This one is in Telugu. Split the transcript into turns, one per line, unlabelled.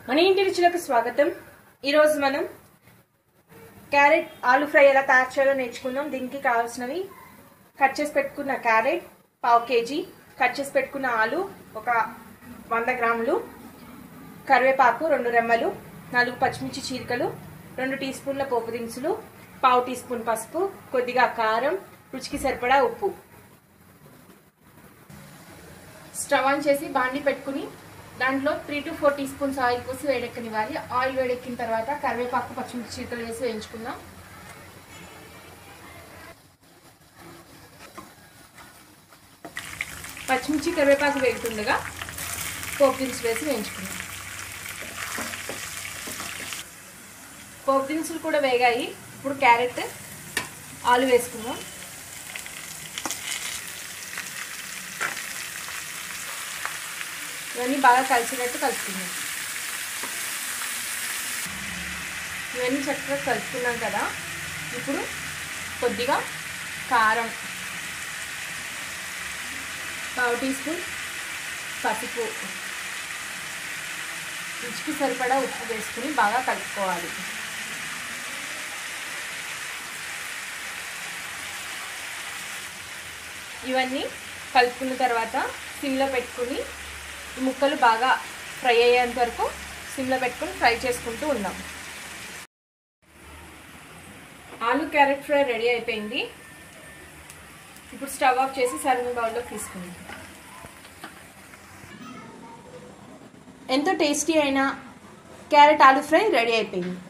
మన ఇంటి రుచులకు స్వాగతం ఈరోజు మనం క్యారెట్ ఆలు ఫ్రై ఎలా తయారు చేయాలో నేర్చుకుందాం దీనికి కావాల్సినవి కట్ చేసి పెట్టుకున్న క్యారెట్ పావు కేజీ కట్ చేసి పెట్టుకున్న ఆలు ఒక వంద గ్రాములు కరివేపాకు రెండు రెమ్మలు నాలుగు పచ్చిమిర్చి చీరికలు రెండు టీ స్పూన్ల పోపు దినుసులు పావు టీ స్పూన్ పసుపు కొద్దిగా కారం రుచికి సరిపడా ఉప్పు స్టవ్ ఆన్ చేసి బాండి పెట్టుకుని దాంట్లో three to four teaspoons oil పోసి వేడెక్కనివ్వాలి ఆయిల్ వేడెక్కిన తర్వాత కరివేపాకు పచ్చిమిర్చి చీరకలు వేసి వేయించుకుందాం పచ్చిమిర్చి కరివేపాకు వేగుతుండగా పోపు దినుసులు వేసి వేయించుకుందాం పోపు దినుసులు కూడా వేగాయి ఇప్పుడు క్యారెట్ ఆలు వేసుకుందాం ఇవన్నీ బాగా కలిసినట్టు కలుపుకుందాం ఇవన్నీ చక్కగా కలుపుకున్నాం కదా ఇప్పుడు కొద్దిగా కారం పావు టీ స్పూన్ పసుపు రుచికి సరిపడా ఉప్పు వేసుకుని బాగా కలుపుకోవాలి ఇవన్నీ కలుపుకున్న తర్వాత సిమ్లో పెట్టుకుని ఈ ముక్కలు బాగా ఫ్రై అయ్యేంత వరకు సిమ్లో పెట్టుకుని ఫ్రై చేసుకుంటూ ఉన్నాం ఆలు క్యారెట్ ఫ్రై రెడీ అయిపోయింది ఇప్పుడు స్టవ్ ఆఫ్ చేసి సర్వింగ్ బౌల్లో తీసుకుందాం ఎంతో టేస్టీ అయిన క్యారెట్ ఆలు ఫ్రై రెడీ అయిపోయింది